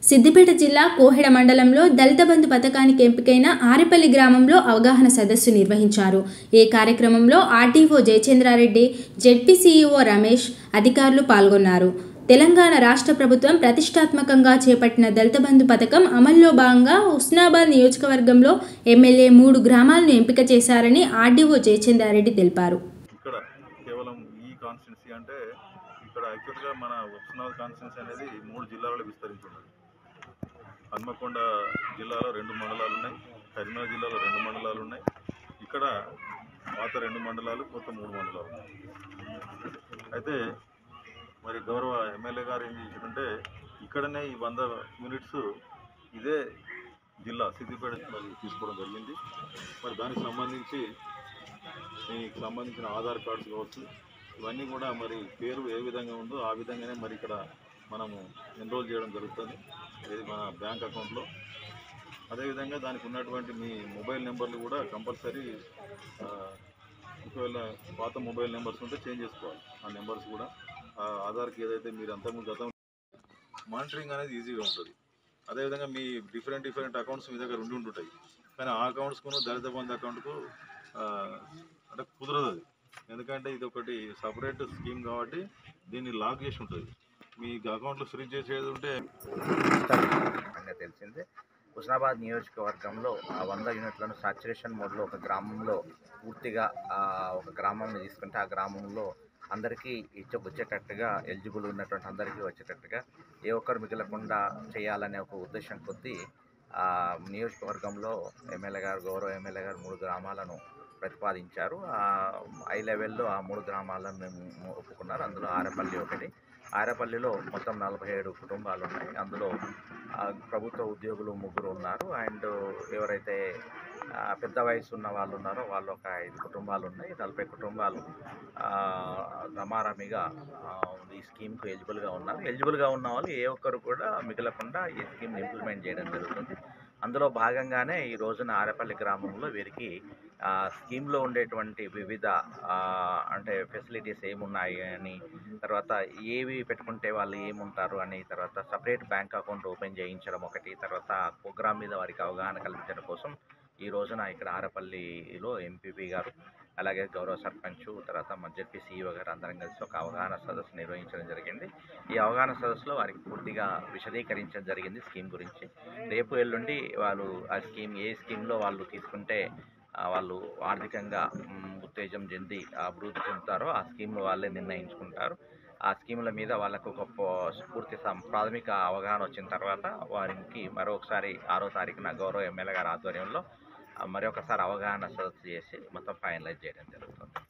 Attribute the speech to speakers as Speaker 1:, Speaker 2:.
Speaker 1: సిద్దిపేట జిల్లా కోహెడ మండలంలో దళిత బంధు పథకానికి ఎంపికైన ఆరెపల్లి గ్రామంలో అవగాహన సదస్సు నిర్వహించారు ఈ కార్యక్రమంలో RDO Jayachandra Reddy ZP CEO Ramesh అధికారులు పాల్గొన్నారు తెలంగాణ రాష్ట్ర ప్రభుత్వం ప్రతిష్టాత్మకంగా చేపట్టిన దళిత బంధు పథకం అమల్లో భాగంగా హుస్నాబాద్ నియోజకవర్గంలో ఎమ్మెల్యే మూడు గ్రామాలను ఎంపిక చేశారని ఆర్డీఓ జయచంద్రారెడ్డి తెలిపారు
Speaker 2: ఇక్కడ కేవలం ఈ కాన్స్టిట్యున్సీ అంటే ఇక్కడ యాక్చువల్గా మన ఉస్నాబాద్ కాన్స్టిట్యున్సీ అనేది మూడు జిల్లాలలో విస్తరించున్నది హన్మకొండ జిల్లాలో రెండు మండలాలు ఉన్నాయి కరీంనగర్ జిల్లాలో రెండు మండలాలు ఉన్నాయి ఇక్కడ పాత రెండు మండలాలు కొత్త మూడు మండలాలు ఉన్నాయి అయితే మరి గౌరవ ఎమ్మెల్యే గారు ఏం చేశారంటే ఇక్కడనే ఈ వంద యూనిట్స్ ఇదే జిల్లా సిద్దిపేట మరి తీసుకోవడం జరిగింది మరి దానికి సంబంధించి దీనికి సంబంధించిన ఆధార్ కార్డ్స్ కావచ్చు ఇవన్నీ కూడా మరి పేరు ఏ విధంగా ఉందో ఆ విధంగానే మరి ఇక్కడ మనము ఎన్రోల్ చేయడం జరుగుతుంది ఇది మన బ్యాంక్ అకౌంట్లో అదేవిధంగా దానికి ఉన్నటువంటి మీ మొబైల్ నెంబర్లు కూడా కంపల్సరీ ఆ, ఒకవేళ పాత మొబైల్ నెంబర్స్ ఉంటే చేంజ్ చేసుకోవాలి ఆ నెంబర్స్ కూడా ఆ ఆధార్కి ఏదైతే మీరు అంతకుముందు గతం మానిటరింగ్ అనేది ఈజీగా ఉంటుంది అదేవిధంగా మీ డిఫరెంట్ డిఫరెంట్ అకౌంట్స్ మీ దగ్గర ఉండి ఉంటుంటాయి కానీ ఆ అకౌంట్స్కు దళిత బంధు అకౌంట్కు అంటే కుదరదు అది ఎందుకంటే ఇది ఒకటి సపరేట్ స్కీమ్ కాబట్టి దీన్ని లాక్ చేసి ఉంటుంది మీ అకౌంట్లో ఫ్రీజ్ చేసేది ఉంటే
Speaker 3: అని తెలిసింది హుస్నాబాద్ నియోజకవర్గంలో ఆ వంద యూనిట్లను సాచురేషన్ మోడ్లో ఒక గ్రామంలో పూర్తిగా ఆ ఒక గ్రామంని తీసుకుంటే ఆ గ్రామంలో అందరికీ ఇచ్చ వచ్చేటట్టుగా ఎలిజిబుల్ ఉన్నటువంటి అందరికీ వచ్చేటట్టుగా ఏ ఒక్కరు మిగలకుండా చేయాలనే ఒక ఉద్దేశం కొద్దీ ఆ నియోజకవర్గంలో ఎమ్మెల్యే గారు గౌరవ ఎమ్మెల్యే గారు మూడు గ్రామాలను ప్రతిపాదించారు ఆ హై లెవెల్లో ఆ మూడు గ్రామాలను మేము ఒప్పుకున్నారు అందులో ఆరపల్లి ఒకటి ఆరపల్లిలో మొత్తం నలభై ఏడు కుటుంబాలు ఉన్నాయి అందులో ఆ, ప్రభుత్వ ఉద్యోగులు ముగ్గురు ఉన్నారు అండ్ ఎవరైతే ఆ, పెద్ద వయసు ఉన్న వాళ్ళు ఉన్నారో వాళ్ళు ఒక ఐదు కుటుంబాలు ఉన్నాయి నలభై కుటుంబాలు ఆ, రమారమిగా ఆ, ఈ స్కీమ్కు ఎలిజిబుల్గా ఉన్నారు ఎలిజిబుల్గా ఉన్న వాళ్ళు ఏ ఒక్కరు కూడా మిగలకుండా ఈ స్కీమ్ని ఇంప్లిమెంట్ చేయడం జరుగుతుంది అందులో భాగంగానే ఈ రోజున ఆరేపల్లి గ్రామంలో వీరికి ఆ, స్కీమ్లో ఉండేటువంటి వివిధ ఆ, అంటే ఫెసిలిటీస్ ఏమున్నాయి అని తర్వాత ఏవి పెట్టుకుంటే వాళ్ళు ఏముంటారు అని తర్వాత సపరేట్ బ్యాంక్ అకౌంట్ ఓపెన్ చేయించడం ఒకటి తర్వాత ప్రోగ్రామ్ మీద వారికి అవగాహన కల్పించడం కోసం ఈ రోజున ఇక్కడ ఆరపల్లిలో ఎంపీపీ గారు అలాగే గౌరవ సర్పంచ్ తర్వాత మా జెడ్పీ సీఈఓ గారు అందరం కలిసి ఒక అవగాహన సదస్సు నిర్వహించడం జరిగింది ఈ అవగాహన సదస్సులో వారికి పూర్తిగా విశదీకరించడం జరిగింది స్కీమ్ గురించి రేపు ఎల్లుండి వాళ్ళు ఆ స్కీమ్ ఏ స్కీమ్లో వాళ్ళు తీసుకుంటే ఆ, వాళ్ళు ఆర్థికంగా మ్, ఉత్తేజం చెంది అభివృద్ధి చెందుతారో ఆ స్కీమ్లు వాళ్ళే నిర్ణయించుకుంటారు ఆ స్కీముల మీద వాళ్ళకు ఒక పో- పూర్తి సం- ప్రాథమిక అవగాహన వచ్చిన తర్వాత వారికి మరొకసారి ఆరో తారీఖున గౌరవ ఎమ్మెల్యే గారి ఆధ్వర్యంలో ఆ, మరొకసారి అవగాహన సదస్సు చేసి మొత్తం ఫైనలైజ్ చేయడం జరుగుతుంది